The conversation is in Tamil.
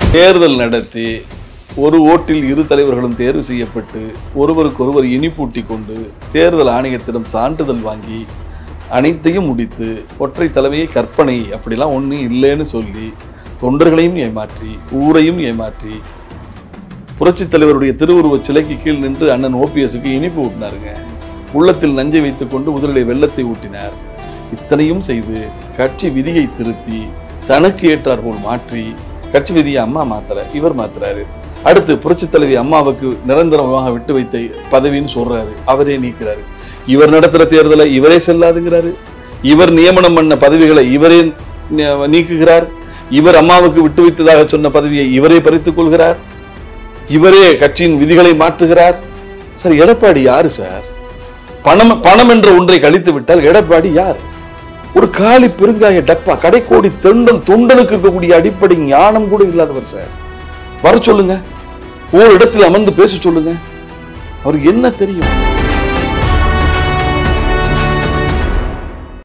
தேர்தல் நடத்தி ஒரு ஓட்டில் இரு தலைவர்களும் தேர்வு செய்யப்பட்டு ஒருவருக்கொருவர் இனிப்பூட்டி கொண்டு தேர்தல் ஆணையத்திடம் சான்றிதழ் வாங்கி அனைத்தையும் முடித்து ஒற்றை தலைமையை கற்பனை அப்படிலாம் ஒன்றும் இல்லைன்னு சொல்லி தொண்டர்களையும் ஏமாற்றி ஊரையும் ஏமாற்றி புரட்சித் தலைவருடைய திருவுருவச் சிலைக்கு கீழ் நின்று அண்ணன் ஓபிஎஸ்க்கு இனிப்பு ஊட்டினாருங்க உள்ளத்தில் நஞ்சை வைத்துக்கொண்டு முதலிலே வெள்ளத்தை ஊட்டினார் இத்தனையும் செய்து கட்சி விதியை திருத்தி தனக்கு ஏற்றார் போல் மாற்றி கட்சி விதியை அம்மா மாத்தல இவர் மாத்துறாரு அடுத்து புரட்சித் தலைவி அம்மாவுக்கு நிரந்தரமாக விட்டு வைத்த பதவின்னு சொல்றாரு அவரே நீக்கிறாரு இவர் நடத்துற தேர்தலை இவரே செல்லாதுங்கிறாரு இவர் நியமனம் பண்ண பதவிகளை இவரே நி- நீக்குகிறார் இவர் அம்மாவுக்கு விட்டு வைத்ததாக சொன்ன பதவியை இவரே பறித்துக் கொள்கிறார் இவரே கட்சியின் விதிகளை மாற்றுகிறார் சார் எடப்பாடி யாரு சார் பணம் பணம் என்ற ஒன்றை கழித்து விட்டால் எடப்பாடி யார் ஒரு காலி பெருங்காய டப்பா கடைக்கோடி தொண்டன் தொண்டனுக்கு இருக்கக்கூடிய அடிப்படை ஞானம் கூட இல்லாதவர் சார் வர சொல்லுங்க ஒரு இடத்தில் அமர்ந்து பேச சொல்லுங்க அவருக்கு என்ன தெரியும்